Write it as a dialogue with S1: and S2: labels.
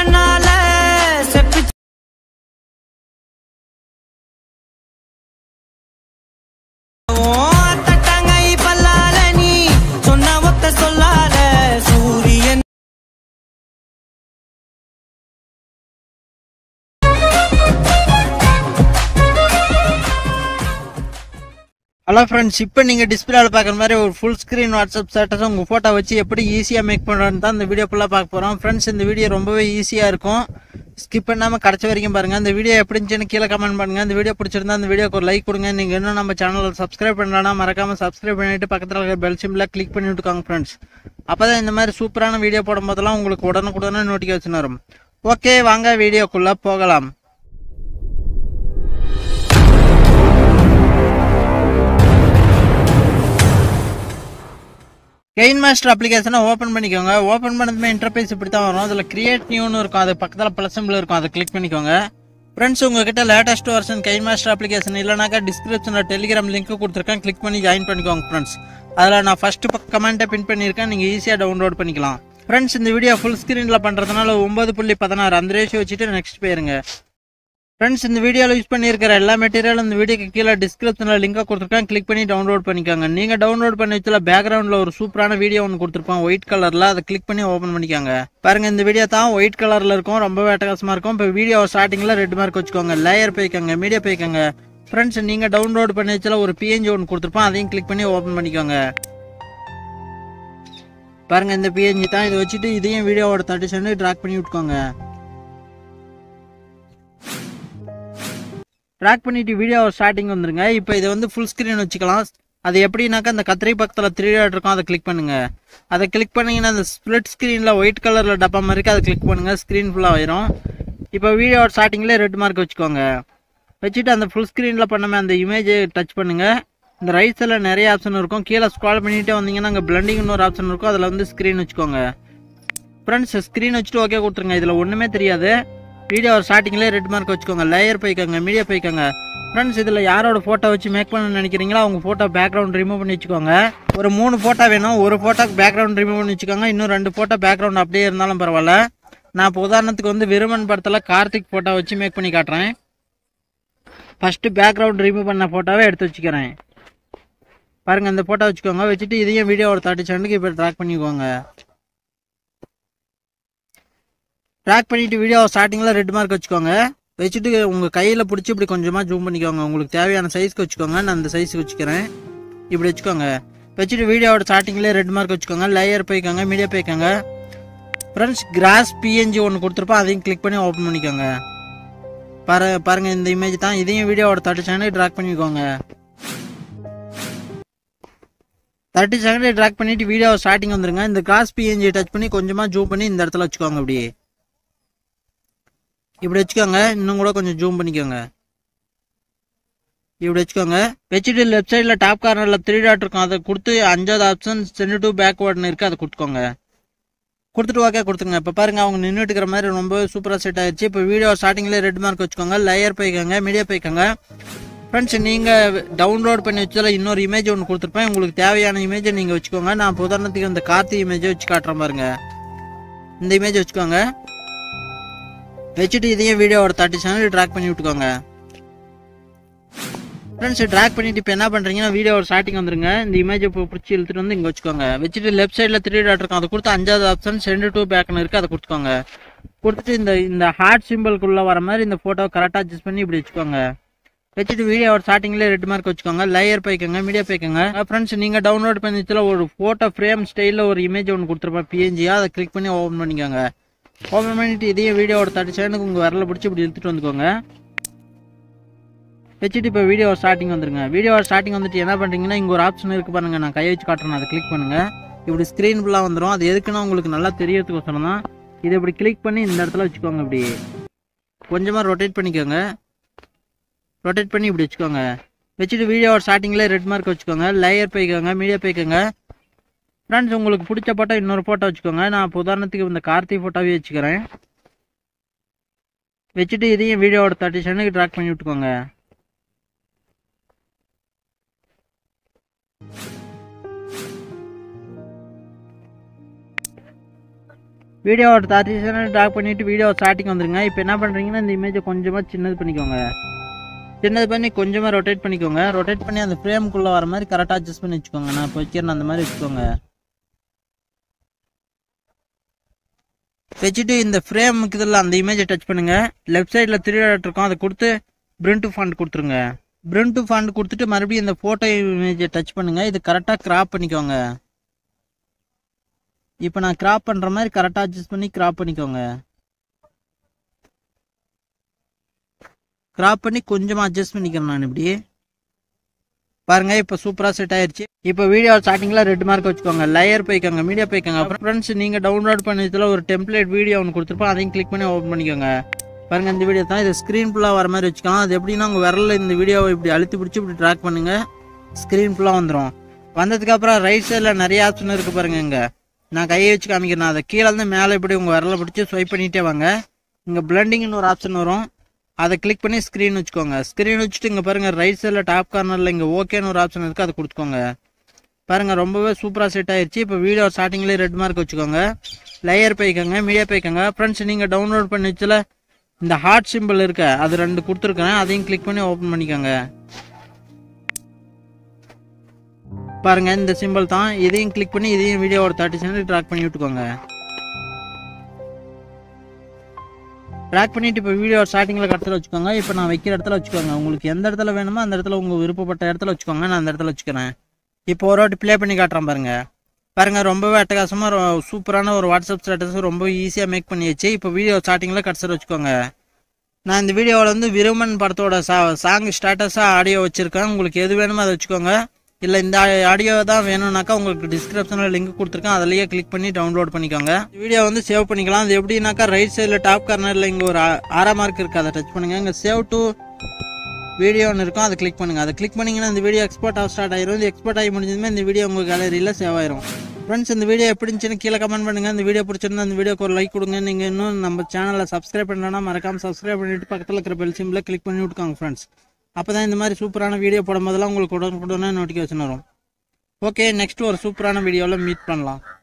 S1: கண்ணால செப்பு தட்டாங்கை பல்லால நீ சொன்ன ஒத்த சொல்லால சூரியன்
S2: ஹலோ ஃப்ரெண்ட்ஸ் இப்போ நீங்கள் டிஸ்பிளேல பார்க்குற மாதிரி ஒரு ஃபுல் ஸ்க்ரீன் வாட்ஸ்அப் ஸ்டேட்டஸ் உங்கள் ஃபோட்டோ வச்சு எப்படி ஈஸியாக மேக் பண்ணுறோன்னு தான் இந்த வீடியோ ஃபுல்லாக பார்க்க போகிறோம் ஃப்ரெண்ட்ஸ் இந்த வீடியோ ரொம்பவே ஈஸியாக இருக்கும் ஸ்கிப் பண்ணாமல் கடைசி வரைக்கும் பாருங்கள் இந்த வீடியோ எப்படி இருந்துச்சுன்னு கீழே கமெண்ட் பண்ணுங்கள் இந்த வீடியோ பிடிச்சிருந்தா இந்த வீடியோக்கு ஒரு லைக் கொடுங்க நீங்கள் இன்னும் நம்ம சேனலை சப்ஸ்கிரைப் பண்ணலாம் மறக்காமல் சப்ஸ்கிரைப் பண்ணிட்டு பக்கத்தில் இருக்க பெல் சிம்பில் கிளிக் பண்ணி விட்டுக்கோங்க ஃப்ரெண்ட்ஸ் அப்போ தான் இந்த மாதிரி சூப்பரான வீடியோ போடும்போதெல்லாம் உங்களுக்கு உடனுக்குடனே நோட்டிஃபிகேஷன் வரும் ஓகே வாங்க வீடியோக்குள்ளே போகலாம் கெயின் மாஸ்டர் அப்ளிகேஷனை ஓப்பன் பண்ணிக்கோங்க ஓப்பன் பண்ணதுமே இன்டர்பேஸ் இப்படி தான் வரும் அதில் கிரியேட் நியூன்னு இருக்கும் அது பக்கத்தில் ப்ளஸ் சிம்பிள் இருக்கும் அதை கிளிக் பண்ணிக்கோங்க ஃப்ரெண்ட்ஸ் உங்ககிட்ட latest version KineMaster application இல்லைனாக்கா டிஸ்கிரிப்ஷனில் டெலிகிராம் லிங்க் கொடுத்துருக்கேன் கிளிக் பண்ணி ஜாயின் பண்ணிக்கோங்க ஃப்ரெண்ட்ஸ் அதில் நான் ஃபர்ஸ்ட் கமெண்ட்டை பின் பண்ணியிருக்கேன் நீங்கள் ஈஸியாக டவுன்லோட் பண்ணிக்கலாம் ஃப்ரெண்ட்ஸ் இந்த வீடியோ ஃபுல் ஸ்க்ரீனில் பண்ணுறதுனால ஒம்பது புள்ளி பதினாறு அந்த ரேஷியோ வச்சுட்டு நெக்ஸ்ட் போயிருங்க ஃப்ரெண்ட்ஸ் இந்த வீடியோவில் யூஸ் பண்ணியிருக்கிற எல்லா மெட்டீரியலும் இந்த வீடியோக்கு கீழே டிஸ்கிரிப்ஷனில் லிங்கை கொடுத்துருக்கேன் கிளிக் பண்ணி டவுன்லோட் பண்ணிக்கோங்க நீங்கள் டவுன்லோட் பண்ணி வச்சுல பேக்ரவுண்டில் ஒரு சூப்பரான வீடியோ ஒன்று கொடுத்துருப்போம் ஒயிட் கலரில் அதை கிளிக் பண்ணி ஓப்பன் பண்ணிக்கோங்க பாருங்க இந்த வீடியோ தான் ஒயிட் கலரில் இருக்கும் ரொம்ப அட்டகாசமாக இருக்கும் இப்போ வீடியோ ஸ்டார்டிங்கில் ரெட் மார்க் வச்சுக்கோங்க லேயர் போய்க்கோங்க மீடியா போய்க்கோங்க ஃப்ரெண்ட்ஸ் நீங்கள் டவுன்லோட் பண்ணி வச்சுல ஒரு பிஎன்ஜி ஒன்று கொடுத்துருப்போம் அதையும் கிளிக் பண்ணி ஓப்பன் பண்ணிக்கோங்க பாருங்க இந்த பிஎன்ஜி தான் இதை வச்சுட்டு இதையும் வீடியோவோட தேர்ட்டி செகண்ட் ட்ராக் பண்ணி விட்டுக்கோங்க ட்ராக் பண்ணிட்டு வீடியோ ஸ்டார்டிங் வந்துருங்க இப்போ இதை வந்து ஃபுல் ஸ்க்ரீன் வச்சுக்கலாம் அது எப்படின்னாக்கா அந்த கத்திரி பக்கத்தில் த்ரீ டாட் இருக்கும் அதை கிளிக் பண்ணுங்க அதை கிளிக் பண்ணீங்கன்னா அந்த ஸ்ப்ளிட் ஸ்க்ரீனில் ஒயிட் கலரில் டப்பா மாதிரி இருக்கு அதை கிளிக் பண்ணுங்க ஸ்க்ரீன் ஃபுல்லாக ஆயிரும் இப்போ வீடியோ ஸ்டார்டிங்லேயே ரெட் மார்க் வச்சுக்கோங்க வச்சுட்டு அந்த ஃபுல் ஸ்க்ரீனில் பண்ணமே அந்த இமேஜை டச் பண்ணுங்க இந்த ரைட் சைடில் நிறைய ஆப்ஷன் இருக்கும் கீழே ஸ்க்ரால் பண்ணிட்டே வந்தீங்கன்னா அங்கே பிளண்டிங்னு ஒரு ஆப்ஷன் இருக்கும் அதில் வந்து ஸ்க்ரீன் வச்சுக்கோங்க ஃப்ரெண்ட்ஸ் ஸ்க்ரீன் வச்சுட்டு ஓகே கொடுத்துருங்க இதில் ஒன்றுமே தெரியாது வீடியோ ஸ்டார்டிங்லேயே ரெட் மார்க் வச்சுக்கோங்க லேயர் போய்க்கோங்க மீடியா போய்க்கோங்க ஃப்ரெண்ட்ஸ் இதில் யாரோட ஃபோட்டோ வச்சு மேக் பண்ண நினைக்கிறீங்களோ அவங்க ஃபோட்டோ பேக்ரவுண்ட் ரிமூவ் பண்ணி வச்சுக்கோங்க ஒரு மூணு ஃபோட்டோ வேணும் ஒரு ஃபோட்டோக்கு பேக்ரவுண்ட் ரிமூவ் பண்ணி வச்சுக்கோங்க இன்னும் ரெண்டு ஃபோட்டோ பேக்ரவுண்ட் அப்படியே இருந்தாலும் பரவாயில்ல நான் இப்போ உதாரணத்துக்கு வந்து விருமன் படத்தில் கார்த்திக் ஃபோட்டோ வச்சு மேக் பண்ணி காட்டுறேன் ஃபஸ்ட்டு பேக்ரவுண்ட் ரிமூவ் பண்ண ஃபோட்டோவே எடுத்து வச்சுக்கிறேன் பாருங்க இந்த ஃபோட்டோ வச்சுக்கோங்க வச்சுட்டு இதையும் வீடியோ ஒரு தேர்ட்டி செகண்டுக்கு இப்போ ட்ராக் பண்ணிக்கோங்க ட்ராக் பண்ணிட்டு வீடியோ ஸ்டார்டிங்கில் ரெட் மார்க் வச்சுக்கோங்க வச்சுட்டு உங்கள் கையில் பிடிச்சி இப்படி கொஞ்சமாக ஜூம் பண்ணிக்கோங்க உங்களுக்கு தேவையான சைஸ்க்கு வச்சுக்கோங்க நான் அந்த சைஸுக்கு வச்சுக்கிறேன் இப்படி வச்சுக்கோங்க வச்சுட்டு வீடியோவோட ஸ்டார்டிங்லேயே ரெட் மார்க் வச்சுக்கோங்க லேயர் போய்க்கோங்க மீடியா போய்க்கோங்க ஃப்ரெண்ட்ஸ் கிராஸ் பிஎன்ஜி ஒன்று கொடுத்துருப்போம் அதையும் கிளிக் பண்ணி ஓப்பன் பண்ணிக்கோங்க பாரு பாருங்க இந்த இமேஜ் தான் இதையும் வீடியோவோட தேர்ட்டி செகண்ட் ட்ராக் பண்ணிக்கோங்க தேர்ட்டி செகண்ட் ட்ராக் பண்ணிட்டு வீடியோ ஸ்டார்டிங் வந்துருங்க இந்த கிராஸ் பிஎன்ஜி டச் பண்ணி கொஞ்சமாக ஜூம் பண்ணி இந்த இடத்துல வச்சுக்கோங்க அப்படியே இப்படி வச்சுக்கோங்க இன்னும் கூட கொஞ்சம் ஜூம் பண்ணிக்கோங்க இப்படி வச்சுக்கோங்க வச்சுட்டு லெஃப்ட் சைடில் டாப் கார்னரில் த்ரீ டாட் இருக்கும் அதை கொடுத்து அஞ்சாவது ஆப்ஷன் சென்ட் டு பேக்வேர்டுன்னு இருக்குது அதை கொடுத்துக்கோங்க கொடுத்துட்டு ஓகே கொடுத்துங்க இப்போ பாருங்க அவங்க நின்றுட்டு இருக்கிற மாதிரி ரொம்ப சூப்பராக செட் ஆயிடுச்சு இப்போ வீடியோ ஸ்டார்டிங்லேயே ரெட் மார்க் வச்சுக்கோங்க லேயர் போய்க்கோங்க மீடியா போய்க்கோங்க ஃப்ரெண்ட்ஸ் நீங்கள் டவுன்லோட் பண்ணி வச்சதில் இன்னொரு இமேஜ் ஒன்று கொடுத்துருப்பேன் உங்களுக்கு தேவையான இமேஜை நீங்கள் வச்சுக்கோங்க நான் இப்போ உதாரணத்துக்கு இந்த கார்த்தி இமேஜை வச்சு காட்டுறேன் பாருங்க இந்த இமேஜ் வச்சுக்கோங்க வச்சுட்டு இதையும் வீடியோவோட தேர்ட்டி செகண்ட் ட்ராக் பண்ணி விட்டுக்கோங்க ஃப்ரெண்ட்ஸ் ட்ராக் பண்ணிட்டு இப்போ என்ன பண்ணுறீங்கன்னா வீடியோவோட ஸ்டார்டிங் வந்துருங்க இந்த இமேஜை இப்போ பிடிச்சி இழுத்துட்டு வந்து இங்கே வச்சுக்கோங்க வச்சுட்டு லெஃப்ட் சைடில் த்ரீ டாட் இருக்கும் அதை கொடுத்து அஞ்சாவது ஆப்ஷன் சென்ட் டூ பேக்னு இருக்குது அதை கொடுத்துக்கோங்க கொடுத்துட்டு இந்த இந்த ஹார்ட் சிம்பிள்குள்ளே வர மாதிரி இந்த ஃபோட்டோ கரெக்டாக அட்ஜஸ்ட் பண்ணி இப்படி வச்சுக்கோங்க வச்சுட்டு வீடியோவோட ஸ்டார்டிங்லேயே ரெட் மார்க் வச்சுக்கோங்க லேயர் போய்க்கோங்க மீடியா போய்க்கோங்க ஃப்ரெண்ட்ஸ் நீங்கள் டவுன்லோட் பண்ணி வச்சுல ஒரு ஃபோட்டோ ஃப்ரேம் ஸ்டைலில் ஒரு இமேஜ் ஒன்று கொடுத்துருப்பேன் பிஎன்ஜியாக அதை கிளிக் பண்ணி ஓப்பன் பண்ணிக்கோங்க ஓப்பன் பண்ணிட்டு இதையும் வீடியோவோட தேர்ட்டி செகண்டுக்கு உங்கள் விரல பிடிச்சி இப்படி இழுத்துட்டு வந்துக்கோங்க வச்சுட்டு இப்போ வீடியோ ஸ்டார்டிங் வந்துருங்க வீடியோ ஸ்டார்டிங் வந்துட்டு என்ன பண்ணுறீங்கன்னா இங்கே ஒரு ஆப்ஷன் இருக்குது பாருங்க நான் கை வச்சு காட்டுறேன் அதை கிளிக் பண்ணுங்க இப்படி ஸ்க்ரீன் ஃபுல்லாக வந்துடும் அது எதுக்குன்னா உங்களுக்கு நல்லா தெரியறதுக்கோசரம் தான் இதை இப்படி கிளிக் பண்ணி இந்த இடத்துல வச்சுக்கோங்க இப்படி கொஞ்சமாக ரொட்டேட் பண்ணிக்கோங்க ரொட்டேட் பண்ணி இப்படி வச்சுக்கோங்க வச்சுட்டு வீடியோ ஸ்டார்டிங்கில் ரெட் மார்க் வச்சுக்கோங்க லேயர் போய்க்கோங்க மீடியா போய்க்கோங்க ஃப்ரெண்ட்ஸ் உங்களுக்கு பிடிச்ச ஃபோட்டோ இன்னொரு ஃபோட்டோ வச்சுக்கோங்க நான் இப்போ உதாரணத்துக்கு இந்த கார்த்தி ஃபோட்டோவே வச்சுக்கிறேன் வச்சுட்டு இதையும் வீடியோவோட தேர்ட்டி செகண்டுக்கு ட்ராக் பண்ணி விட்டுக்கோங்க வீடியோ ஒரு தேர்ட்டி செகண்ட் ட்ராக் பண்ணிவிட்டு வீடியோ ஸ்டார்டிங் வந்துருங்க இப்போ என்ன பண்ணுறீங்கன்னா இந்த இமேஜை கொஞ்சமாக சின்னது பண்ணிக்கோங்க சின்னது பண்ணி கொஞ்சமாக ரொட்டேட் பண்ணிக்கோங்க ரொட்டேட் பண்ணி அந்த ஃப்ரேமுக்குள்ளே வர மாதிரி கரெக்டாக அட்ஜஸ்ட் பண்ணி வச்சுக்கோங்க நான் இப்போ வைக்கிறேன் அந்த மாதிரி வச்சுக்கோங்க வச்சுட்டு இந்த ஃப்ரேமுக்கு இதில் அந்த இமேஜை டச் பண்ணுங்க லெஃப்ட் சைடில் த்ரீ டாட் இருக்கும் அதை கொடுத்து பிரிண்ட் டு ஃபாண்ட் கொடுத்துருங்க பிரிண்ட் டு ஃபாண்ட் கொடுத்துட்டு மறுபடியும் இந்த ஃபோட்டோ இமேஜை டச் பண்ணுங்க இது கரெக்டாக கிராப் பண்ணிக்கோங்க இப்போ நான் கிராப் பண்ணுற மாதிரி கரெக்டாக அட்ஜஸ்ட் பண்ணி கிராப் பண்ணிக்கோங்க கிராப் பண்ணி கொஞ்சமாக அட்ஜஸ்ட் பண்ணிக்கிறேன் நான் இப்படி பாருங்க இப்போ சூப்பராக செட் ஆயிருச்சு இப்போ வீடியோ ஸ்டார்டிங்கில் ரெட் மார்க் வச்சுக்கோங்க லேயர் போய்க்கோங்க மீடியா போய்க்கோங்க அப்புறம் ஃப்ரெண்ட்ஸ் நீங்கள் டவுன்லோட் பண்ணதுல ஒரு டெம்ப்ளேட் வீடியோ ஒன்று கொடுத்துருப்போம் அதையும் கிளிக் பண்ணி ஓப்பன் பண்ணிக்கோங்க பாருங்க இந்த வீடியோ தான் இது ஸ்க்ரீன் ஃபுல்லாக வர மாதிரி வச்சுக்கலாம் அது எப்படின்னா உங்கள் விரலில் இந்த வீடியோவை இப்படி அழுத்தி பிடிச்சி இப்படி ட்ராக் பண்ணுங்க ஸ்க்ரீன் ஃபுல்லாக வந்துடும் வந்ததுக்கப்புறம் ரைட் சைடில் நிறைய ஆப்ஷன் இருக்குது பாருங்க இங்கே நான் கையை வச்சு காமிக்கிறேன் அதை கீழே இருந்து மேலே இப்படி உங்கள் விரலை பிடிச்சி ஸ்வைப் பண்ணிகிட்டே வாங்க இங்கே பிளண்டிங்னு ஒரு ஆப்ஷன் வரும் அதை கிளிக் பண்ணி ஸ்க்ரீன் வச்சுக்கோங்க ஸ்க்ரீன் வச்சுட்டு இங்கே பாருங்கள் ரைட் சைடில் டாப் கார்னரில் இங்கே ஓகேன்னு ஒரு ஆப்ஷன் இருக்குது அதை கொடுத்துக்கோங்க பாருங்கள் ரொம்பவே சூப்பராக செட் ஆயிருச்சு இப்போ வீடியோ ஸ்டார்டிங்லேயே ரெட் மார்க் வச்சுக்கோங்க லேயர் போய்க்கோங்க மீடியா போய்க்கோங்க ஃப்ரெண்ட்ஸ் நீங்கள் டவுன்லோட் பண்ணி வச்சுல இந்த ஹார்ட் சிம்பிள் இருக்க அது ரெண்டு கொடுத்துருக்கேன் அதையும் கிளிக் பண்ணி ஓப்பன் பண்ணிக்கோங்க பாருங்க இந்த சிம்பிள் தான் இதையும் கிளிக் பண்ணி இதையும் வீடியோ ஒரு தேர்ட்டி செகண்ட் ட்ராக் பண்ணி விட்டுக்கோங்க ட்ராக் பண்ணிட்டு இப்போ வீடியோ ஸ்டார்டிங்கில் இடத்துல வச்சுக்கோங்க இப்போ நான் வைக்கிற இடத்துல வச்சுக்கோங்க உங்களுக்கு எந்த இடத்துல வேணுமோ அந்த இடத்துல உங்கள் விருப்பப்பட்ட இடத்துல வச்சுக்கோங்க நான் அந்த இடத்துல வச்சுக்கிறேன் இப்போ ஒரு வாட்டி ப்ளே பண்ணி காட்டுறேன் பாருங்க பாருங்க ரொம்பவே அட்டகாசமாக சூப்பரான ஒரு வாட்ஸ்அப் ஸ்டேட்டஸ் ரொம்ப ஈஸியாக மேக் பண்ணியாச்சு இப்போ வீடியோ ஸ்டார்டிங்கில் கடைசியில் வச்சுக்கோங்க நான் இந்த வீடியோவில் வந்து விருமன் படத்தோட சா சாங் ஸ்டேட்டஸாக ஆடியோ வச்சுருக்கேன் உங்களுக்கு எது வேணுமோ அதை வச்சுக்கோங்க இல்லை இந்த ஆடியோ தான் வேணும்னாக்கா உங்களுக்கு டிஸ்கிரிப்ஷனில் லிங்க் கொடுத்துருக்கேன் அதிலேயே கிளிக் பண்ணி டவுன்லோட் பண்ணிக்கோங்க வீடியோ வந்து சேவ் பண்ணிக்கலாம் அது எப்படின்னாக்கா ரைட் சைடில் டாப் கார்னரில் இங்கே ஒரு ஆ- ஆறாம் மார்க் இருக்குது அதை டச் பண்ணுங்கள் இங்கே சேவ் டு வீடியோன்னு இருக்கும் அதை கிளிக் பண்ணுங்கள் அதை கிளிக் பண்ணிங்கன்னா இந்த வீடியோ எக்ஸ்போர்ட் ஆக ஸ்டார்ட் ஆயிரும் இது எக்ஸ்போர்ட் ஆகி முடிஞ்சதுமே இந்த வீடியோ உங்கள் கேலரியில் சேவ் ஆயிரும் ஃப்ரெண்ட்ஸ் இந்த வீடியோ எப்படி இருந்துச்சுன்னு கீழே கமெண்ட் பண்ணுங்கள் இந்த வீடியோ பிடிச்சிருந்தா இந்த வீடியோக்கு ஒரு லைக் கொடுங்க நீங்கள் இன்னும் நம்ம சேனலை சப்ஸ்கிரைப் பண்ணலன்னா மறக்காமல் சப்ஸ்கிரைப் பண்ணிட்டு பக்கத்தில் இருக்கிற பெல் சிம்பில் கிளிக் பண்ணி விட்டுக்கோங்க ஃப்ரெண்ட்ஸ் அப்போ தான் இந்த மாதிரி சூப்பரான வீடியோ போடும்போதெல்லாம் உங்களுக்கு உடனுக்குடனே நோட்டிஃபிகேஷன் வரும் ஓகே நெக்ஸ்ட் ஒரு சூப்பரான வீடியோவில் மீட் பண்ணலாம்